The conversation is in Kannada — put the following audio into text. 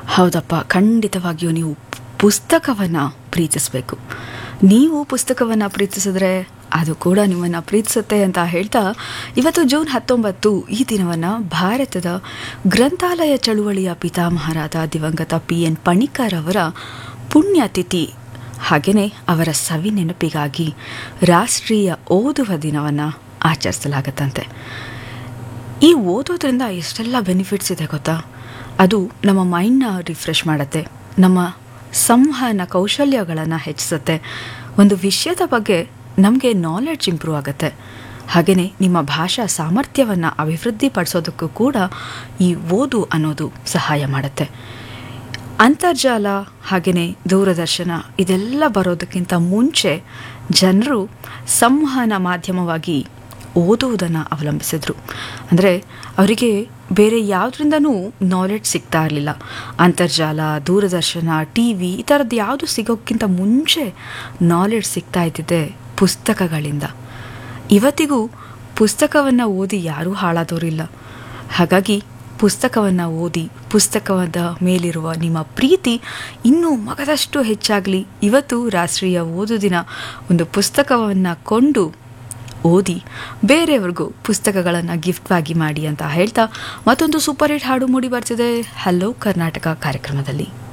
ಹೌದಪ್ಪ ಖಂಡಿತವಾಗಿಯೂ ನೀವು ಪುಸ್ತಕವನ್ನು ಪ್ರೀತಿಸಬೇಕು ನೀವು ಪುಸ್ತಕವನ್ನು ಪ್ರೀತಿಸಿದ್ರೆ ಅದು ಕೂಡ ನಿಮ್ಮನ್ನು ಪ್ರೀತಿಸುತ್ತೆ ಅಂತ ಹೇಳ್ತಾ ಇವತ್ತು ಜೂನ್ ಹತ್ತೊಂಬತ್ತು ಈ ದಿನವನ್ನು ಭಾರತದ ಗ್ರಂಥಾಲಯ ಚಳುವಳಿಯ ಪಿತಾಮಹರಾದ ದಿವಂಗತ ಪಿ ಎನ್ ಪಣಿಕರ್ ಅವರ ಪುಣ್ಯತಿಥಿ ಹಾಗೆಯೇ ಅವರ ಸವಿ ನೆನಪಿಗಾಗಿ ರಾಷ್ಟ್ರೀಯ ಓದುವ ದಿನವನ್ನು ಆಚರಿಸಲಾಗತ್ತಂತೆ ಈ ಓದೋದ್ರಿಂದ ಎಷ್ಟೆಲ್ಲ ಬೆನಿಫಿಟ್ಸ್ ಇದೆ ಗೊತ್ತಾ ಅದು ನಮ್ಮ ಮೈಂಡ್ನ ರಿಫ್ರೆಶ್ ಮಾಡುತ್ತೆ ನಮ್ಮ ಸಂವಹನ ಕೌಶಲ್ಯಗಳನ್ನು ಹೆಚ್ಚಿಸುತ್ತೆ ಒಂದು ವಿಷಯದ ಬಗ್ಗೆ ನಮಗೆ ನಾಲೆಡ್ಜ್ ಇಂಪ್ರೂವ್ ಆಗುತ್ತೆ ಹಾಗೆಯೇ ನಿಮ್ಮ ಭಾಷಾ ಸಾಮರ್ಥ್ಯವನ್ನು ಅಭಿವೃದ್ಧಿಪಡಿಸೋದಕ್ಕೂ ಕೂಡ ಈ ಓದು ಅನ್ನೋದು ಸಹಾಯ ಮಾಡುತ್ತೆ ಅಂತರ್ಜಾಲ ಹಾಗೆಯೇ ದೂರದರ್ಶನ ಇದೆಲ್ಲ ಬರೋದಕ್ಕಿಂತ ಮುಂಚೆ ಜನರು ಸಂವಹನ ಮಾಧ್ಯಮವಾಗಿ ಓದುವುದನ್ನು ಅವಲಂಬಿಸಿದ್ರು ಅಂದರೆ ಅವರಿಗೆ ಬೇರೆ ಯಾವುದರಿಂದನೂ ನಾಲೆಡ್ಜ್ ಸಿಗ್ತಾ ಇರಲಿಲ್ಲ ಅಂತರ್ಜಾಲ ದೂರದರ್ಶನ ಟಿ ವಿ ಈ ಥರದ್ದು ಯಾವುದು ಸಿಗೋಕ್ಕಿಂತ ಮುಂಚೆ ನಾಲೆಡ್ಜ್ ಸಿಗ್ತಾ ಇದ್ದಿದ್ದೆ ಪುಸ್ತಕಗಳಿಂದ ಇವತ್ತಿಗೂ ಪುಸ್ತಕವನ್ನು ಓದಿ ಯಾರೂ ಹಾಳಾದವರಿಲ್ಲ ಹಾಗಾಗಿ ಪುಸ್ತಕವನ್ನು ಓದಿ ಪುಸ್ತಕದ ಮೇಲಿರುವ ನಿಮ್ಮ ಪ್ರೀತಿ ಇನ್ನೂ ಮಗದಷ್ಟು ಹೆಚ್ಚಾಗಲಿ ಇವತ್ತು ರಾಷ್ಟ್ರೀಯ ಓದು ದಿನ ಒಂದು ಪುಸ್ತಕವನ್ನು ಕೊಂಡು ಓದಿ ಬೇರೆಯವ್ರಿಗೂ ಪುಸ್ತಕಗಳನ್ನು ಗಿಫ್ಟ್ ಆಗಿ ಮಾಡಿ ಅಂತ ಹೇಳ್ತಾ ಮತ್ತೊಂದು ಸೂಪರ್ ಹಿಟ್ ಹಾಡು ಮೂಡಿ ಬರ್ತಿದೆ ಹಲೋ ಕರ್ನಾಟಕ ಕಾರ್ಯಕ್ರಮದಲ್ಲಿ